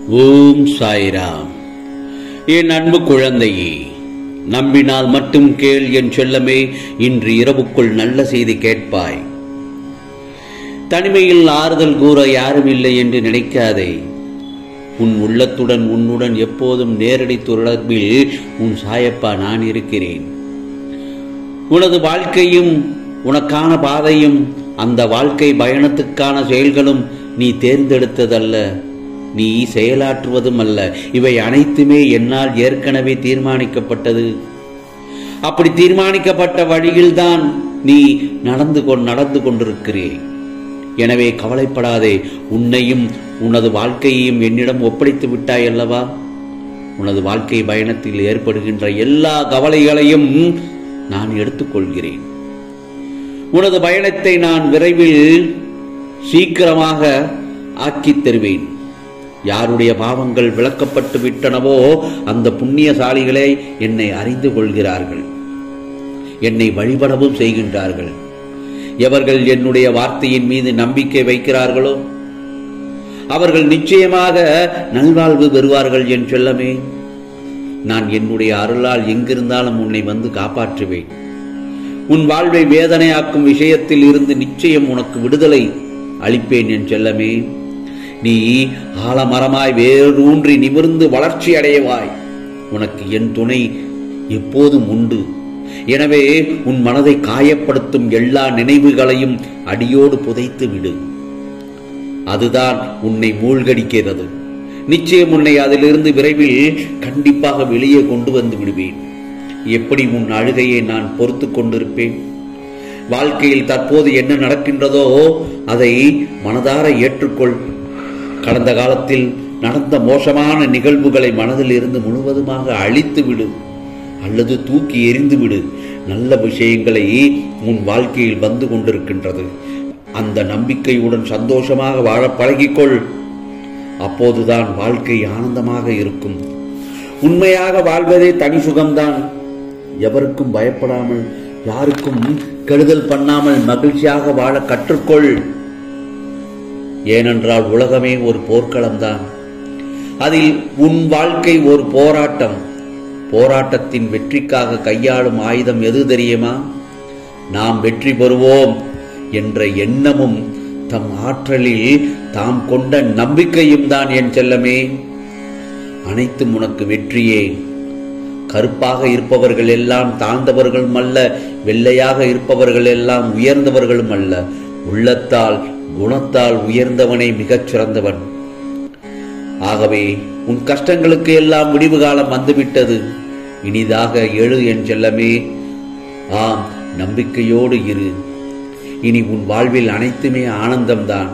ஓம் சாய்ராம் என் அன்பு குழந்தையே நம்பினால் மட்டும் கேள் என் செல்லமே இன்று இரவுக்குள் நல்ல செய்தி கேட்பாய் தனிமையில் ஆறுதல் கூற யாரும் இல்லை என்று நினைக்காதே உன் உள்ளத்துடன் உன்னுடன் எப்போதும் நேரடி தொடர்பில் உன் சாயப்பா நான் இருக்கிறேன் உனது வாழ்க்கையும் உனக்கான பாதையும் அந்த வாழ்க்கை பயணத்துக்கான செயல்களும் நீ தேர்ந்தெடுத்ததல்ல நீ செயலாற்றுவதும் அல்ல இவை அனைத்துமே என்னால் ஏற்கனவே தீர்மானிக்கப்பட்டது அப்படி தீர்மானிக்கப்பட்ட வழியில்தான் நீ நடந்து கொண் நடந்து கொண்டிருக்கிறே எனவே கவலைப்படாதே உன்னையும் உனது வாழ்க்கையையும் என்னிடம் ஒப்படைத்து விட்டாய் அல்லவா உனது வாழ்க்கை பயணத்தில் ஏற்படுகின்ற எல்லா கவலைகளையும் நான் எடுத்துக்கொள்கிறேன் உனது பயணத்தை நான் விரைவில் சீக்கிரமாக ஆக்கித் தருவேன் யாருடைய பாவங்கள் விளக்கப்பட்டு விட்டனவோ அந்த புண்ணியசாலிகளே என்னை அறிந்து கொள்கிறார்கள் என்னை வழிபடவும் செய்கின்றார்கள் எவர்கள் என்னுடைய வார்த்தையின் மீது நம்பிக்கை வைக்கிறார்களோ அவர்கள் நிச்சயமாக நல்வாழ்வு பெறுவார்கள் என் செல்லமே நான் என்னுடைய அருளால் எங்கிருந்தாலும் உன்னை வந்து காப்பாற்றுவேன் உன் வாழ்வை வேதனையாக்கும் விஷயத்தில் இருந்து நிச்சயம் உனக்கு விடுதலை அளிப்பேன் என் செல்லமே நீ ஆலமரமாய் வேரூன்றி நிமிர்ந்து வளர்ச்சி அடையவாய் உனக்கு என் துணை எப்போதும் உண்டு எனவே உன் மனதை காயப்படுத்தும் எல்லா நினைவுகளையும் அடியோடு புதைத்து விடு அதுதான் உன்னை மூழ்கடிக்கிறது நிச்சயம் உன்னை அதிலிருந்து விரைவில் கண்டிப்பாக வெளியே கொண்டு வந்து விடுவேன் எப்படி உன் அழுகையை நான் பொறுத்து கொண்டிருப்பேன் வாழ்க்கையில் தற்போது என்ன நடக்கின்றதோ அதை மனதார ஏற்றுக்கொள் கடந்த காலத்தில் நடந்த மோசமான நிகழ்வுகளை மனதில் இருந்து முழுவதுமாக அழித்து விடு அல்லது தூக்கி எறிந்து விடு நல்ல விஷயங்களை உன் வாழ்க்கையில் வந்து கொண்டிருக்கின்றது அந்த நம்பிக்கையுடன் சந்தோஷமாக வாழ பழகிக்கொள் அப்போதுதான் வாழ்க்கை ஆனந்தமாக இருக்கும் உண்மையாக வாழ்வதே தனி சுகம்தான் எவருக்கும் பயப்படாமல் யாருக்கும் கெடுதல் பண்ணாமல் மகிழ்ச்சியாக வாழ கற்றுக்கொள் ஏனென்றால் உலகமே ஒரு போர்க்களம்தான் அதில் உன் வாழ்க்கை ஒரு போராட்டம் போராட்டத்தின் வெற்றிக்காக கையாளும் ஆயுதம் எது தெரியுமா நாம் வெற்றி பெறுவோம் என்ற எண்ணமும் தம் ஆற்றலில் தாம் கொண்ட நம்பிக்கையும் தான் என் செல்லமே அனைத்தும் உனக்கு வெற்றியே கருப்பாக இருப்பவர்கள் எல்லாம் தாழ்ந்தவர்களும் அல்ல வெள்ளையாக இருப்பவர்கள் எல்லாம் உயர்ந்தவர்களும் அல்ல உள்ளத்தால் குணத்தால் உயர்ந்தவனே மிகச் சிறந்தவன் ஆகவே உன் கஷ்டங்களுக்கு எல்லாம் முடிவு காலம் வந்துவிட்டது இனிதாக எழு என் செல்லமே ஆம் நம்பிக்கையோடு இரு இனி உன் வாழ்வில் அனைத்துமே ஆனந்தம்தான்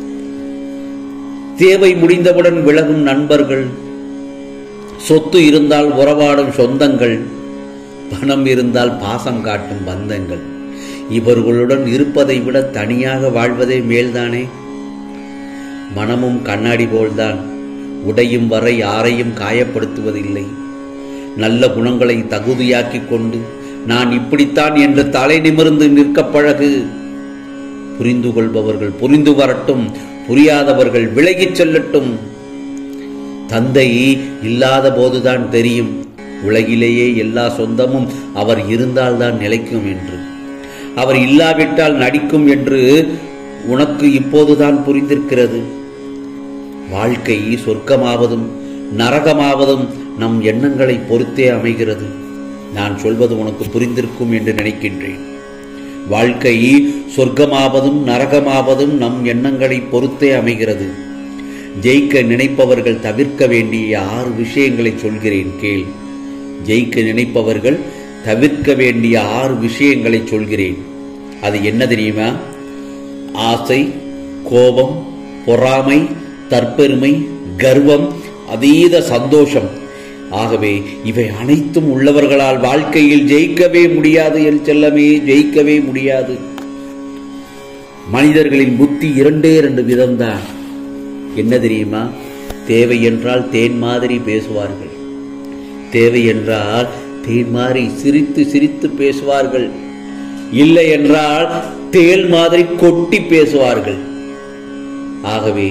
தேவை முடிந்தவுடன் விலகும் நண்பர்கள் சொத்து இருந்தால் உறவாடும் சொந்தங்கள் பணம் இருந்தால் பாசம் காட்டும் பந்தங்கள் இவர்களுடன் இருப்பதை விட தனியாக வாழ்வதே மேல்தானே மனமும் கண்ணாடி போல்தான் உடையும் வரை யாரையும் காயப்படுத்துவதில்லை நல்ல குணங்களை தகுதியாக்கிக் கொண்டு நான் இப்படித்தான் என்று தலை நிமிர்ந்து நிற்க பழகு புரிந்து கொள்பவர்கள் புரிந்து வரட்டும் புரியாதவர்கள் விலகிச் செல்லட்டும் தந்தை இல்லாத போதுதான் தெரியும் உலகிலேயே எல்லா சொந்தமும் அவர் இருந்தால்தான் நிலைக்கும் என்று அவர் இல்லாவிட்டால் நடிக்கும் என்று உனக்கு இப்போதுதான் புரிந்திருக்கிறது வாழ்க்கை சொர்க்கமாவதும் நரகமாவதும் நம் எண்ணங்களை பொறுத்தே அமைகிறது நான் சொல்வது உனக்கு புரிந்திருக்கும் என்று நினைக்கின்றேன் வாழ்க்கை சொர்க்கமாவதும் நரகமாவதும் நம் எண்ணங்களை பொறுத்தே அமைகிறது ஜெயிக்க நினைப்பவர்கள் தவிர்க்க வேண்டிய ஆறு விஷயங்களை சொல்கிறேன் கேள் ஜெயிக்க நினைப்பவர்கள் தவிர்க்க வேண்டிய ஆறு விஷயங்களை சொல்கிறேன் அது என்ன தெரியுமா ஆசை கோபம் பொறாமை தற்பெருமை கர்வம் அதீத சந்தோஷம் ஆகவே இவை அனைத்தும் உள்ளவர்களால் வாழ்க்கையில் ஜெயிக்கவே முடியாது என் செல்லமே ஜெயிக்கவே முடியாது மனிதர்களின் புத்தி இரண்டே இரண்டு விதம்தான் என்ன தெரியுமா தேவை என்றால் தேன் மாதிரி பேசுவார்கள் தேவை என்றால் தேன் மாதிரி சிரித்து சிரித்து பேசுவார்கள் இல்லை என்றால் தேல் மாதிரி கொட்டி பேசுவார்கள் ஆகவே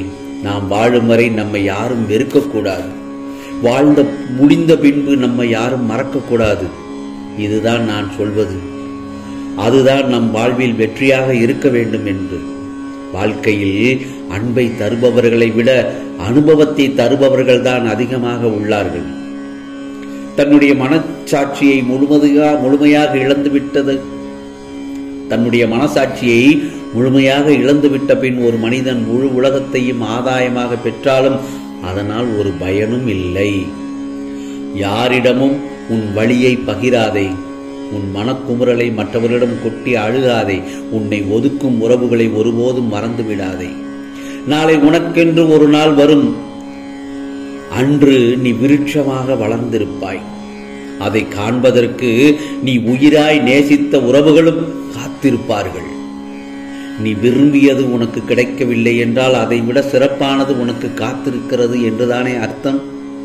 நாம் வாழும் வரை நம்மை யாரும் வெறுக்கக்கூடாது வாழ்ந்த முடிந்த பின்பு நம்மை யாரும் மறக்கக்கூடாது இதுதான் நான் சொல்வது அதுதான் நம் வாழ்வில் வெற்றியாக இருக்க வேண்டும் என்று வாழ்க்கையில் அன்பை தருபவர்களை விட அனுபவத்தை தருபவர்கள் தான் அதிகமாக உள்ளார்கள் தன்னுடைய மனச்சாட்சியை முழுமதியாக முழுமையாக இழந்து விட்டது தன்னுடைய மனசாட்சியை முழுமையாக இழந்துவிட்ட பின் ஒரு மனிதன் முழு உலகத்தையும் ஆதாயமாக பெற்றாலும் அதனால் ஒரு பயனும் இல்லை யாரிடமும் உன் வழியை பகிராதே உன் மனக்குமுறலை மற்றவர்களிடம் கொட்டி அழுகாதே உன்னை ஒதுக்கும் உறவுகளை ஒருபோதும் மறந்து விடாதே நாளை உனக்கென்று ஒரு நாள் வரும் அன்று நீ விருட்சமாக வளர்ந்திருப்பாய் அதை காண்பதற்கு நீ உயிராய் நேசித்த உறவுகளும் காத்திருப்பார்கள் நீ விரும்பியது உனக்கு கிடைக்கவில்லை என்றால் அதை விட சிறப்பானது உனக்கு காத்திருக்கிறது என்றுதானே அர்த்தம்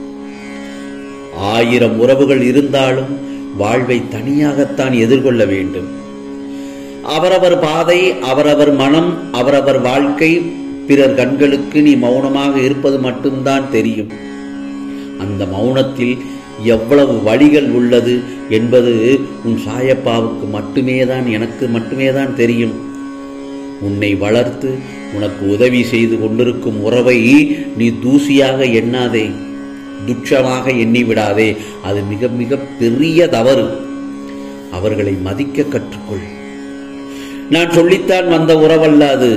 ஆயிரம் உறவுகள் இருந்தாலும் வாழ்வை தனியாகத்தான் எதிர்கொள்ள வேண்டும் அவரவர் பாதை அவரவர் மனம் அவரவர் வாழ்க்கை பிறர் கண்களுக்கு நீ மௌனமாக இருப்பது மட்டும்தான் தெரியும் அந்த மௌனத்தில் எவ்வளவு வழிகள் உள்ளது என்பது உன் சாயப்பாவுக்கு மட்டுமே தான் எனக்கு மட்டுமே தான் தெரியும் உன்னை வளர்த்து உனக்கு உதவி செய்து கொண்டிருக்கும் உறவை நீ தூசியாக எண்ணாதே துச்சமாக எண்ணி விடாதே அது மிக மிக பெரிய தவறு அவர்களை மதிக்க கற்றுக்கொள் நான் சொல்லித்தான் வந்த உறவல்ல அது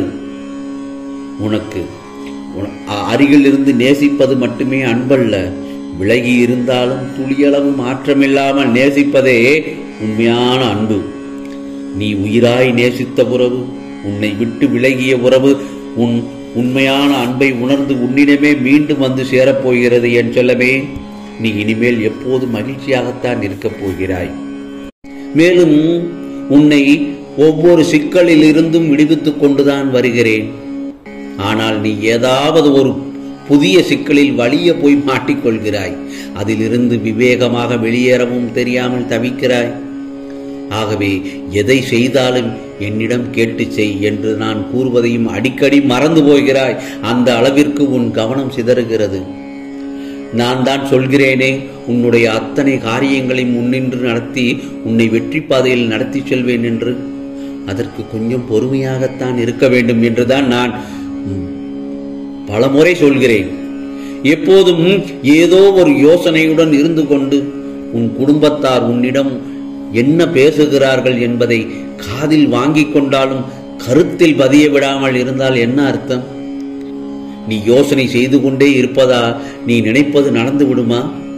உனக்கு உன- அ- அருகில் இருந்து நேசிப்பது மட்டுமே அன்பல்ல விலகி இருந்தாலும் துளியளவு மாற்றமில்லாமல் நேசிப்பதே உண்மையான அன்பு நீ உயிராய் நேசித்த உறவு உன்னை விட்டு விலகிய உறவு உன் உண்மையான அன்பை உணர்ந்து உன்னிடமே மீண்டும் வந்து சேரப்போகிறது என் செல்லமே நீ இனிமேல் எப்போது மகிழ்ச்சியாகத்தான் இருக்கப் போகிறாய் மேலும் உன்னை ஒவ்வொரு சிக்கலில் இருந்தும் விடுவித்துக் கொண்டுதான் வருகிறேன் ஆனால் நீ ஏதாவது ஒரு புதிய சிக்கலில் வலிய போய் மாட்டிக்கொள்கிறாய் அதிலிருந்து விவேகமாக வெளியேறவும் தெரியாமல் தவிக்கிறாய் ஆகவே எதை செய்தாலும் என்னிடம் கேட்டு செய் என்று நான் கூறுவதையும் அடிக்கடி மறந்து போகிறாய் அந்த அளவிற்கு உன் கவனம் சிதறுகிறது நான் தான் சொல்கிறேனே உன்னுடைய அத்தனை காரியங்களையும் முன்னின்று நடத்தி உன்னை வெற்றி பாதையில் நடத்தி செல்வேன் என்று அதற்கு கொஞ்சம் பொறுமையாகத்தான் இருக்க வேண்டும் என்றுதான் நான் ம், பலமுறை சொல்கிறேன் எப்போதும் ஏதோ ஒரு யோசனையுடன் இருந்து கொண்டு உன் குடும்பத்தார் உன்னிடம் என்ன பேசுகிறார்கள் என்பதை காதில் வாங்கிக் கொண்டாலும் கருத்தில் பதிய விடாமல் இருந்தால் என்ன அர்த்தம் நீ யோசனை செய்து கொண்டே இருப்பதா நீ நினைப்பது நடந்து விடுமா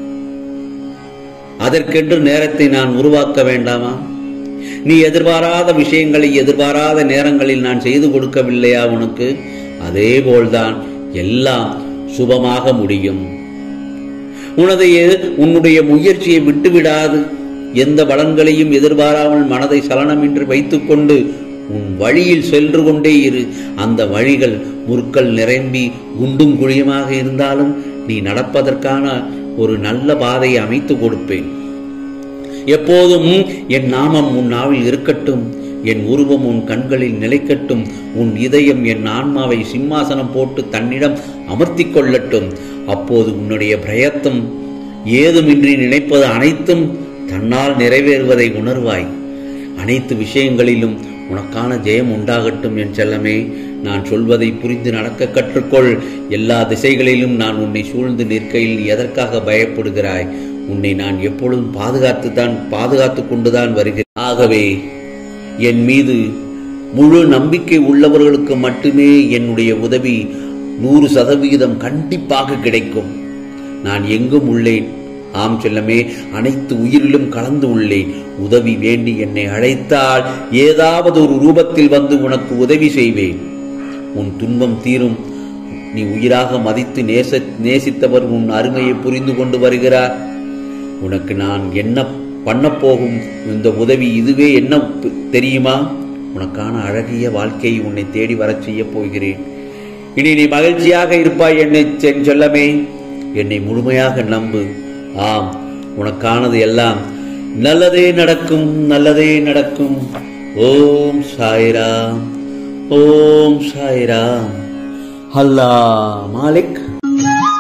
அதற்கென்று நேரத்தை நான் உருவாக்க வேண்டாமா நீ எதிர்பாராத விஷயங்களை எதிர்பாராத நேரங்களில் நான் செய்து கொடுக்கவில்லையா உனக்கு அதே போல்தான் எல்லாம் சுபமாக முடியும் உனது எ- உன்னுடைய முயற்சியை விட்டுவிடாது எந்த பலன்களையும் எதிர்பாராமல் மனதை சலனமின்றி வைத்துக்கொண்டு உன் வழியில் சென்று கொண்டே இரு அந்த வழிகள் முற்கள் நிரம்பி குண்டும் குழியுமாக இருந்தாலும் நீ நடப்பதற்கான ஒரு நல்ல பாதையை அமைத்து கொடுப்பேன் எப்போதும் என் நாமம் உன் நாவில் இருக்கட்டும் என் உருவம் உன் கண்களில் நிலைக்கட்டும் உன் இதயம் என் ஆன்மாவை சிம்மாசனம் போட்டு தன்னிடம் அமர்த்திக் கொள்ளட்டும் அப்போது உன்னுடைய பிரயத்தம் ஏதுமின்றி நினைப்பது அனைத்தும் தன்னால் நிறைவேறுவதை உணர்வாய் அனைத்து விஷயங்களிலும் உனக்கான ஜெயம் உண்டாகட்டும் என் செல்லமே நான் சொல்வதை புரிந்து நடக்க கற்றுக்கொள் எல்லா திசைகளிலும் நான் உன்னை சூழ்ந்து நிற்கையில் நீ எதற்காக பயப்படுகிறாய் உன்னை நான் எப்பொழுதும் பாதுகாத்து தான் பாதுகாத்து கொண்டுதான் வருகிறேன் ஆகவே என் மீது முழு நம்பிக்கை உள்ளவர்களுக்கு மட்டுமே என்னுடைய உதவி நூறு சதவிகிதம் கண்டிப்பாக கிடைக்கும் நான் எங்கும் உள்ளேன் ஆம் செல்லமே அனைத்து உயிரிலும் கலந்து உள்ளேன் உதவி வேண்டி என்னை அழைத்தால் ஏதாவது ஒரு ரூபத்தில் வந்து உனக்கு உதவி செய்வேன் உன் துன்பம் தீரும் நீ உயிராக மதித்து நேச நேசித்தவர் உன் அருமையை புரிந்து கொண்டு வருகிறார் உனக்கு நான் என்ன பண்ணப் போகும் இந்த உதவி இதுவே என்ன ப- தெரியுமா உனக்கான அழகிய வாழ்க்கையை உன்னை தேடி வரச் செய்யப் போகிறேன் இனி நீ மகிழ்ச்சியாக இருப்பாய் என்னை சென் செல்லமே என்னை முழுமையாக நம்பு ஆம் உனக்கானது எல்லாம் நல்லதே நடக்கும் நல்லதே நடக்கும் ஓம் சாய்ராம் ஓம் சாய்ராம் அல்லாஹ் மாலிக்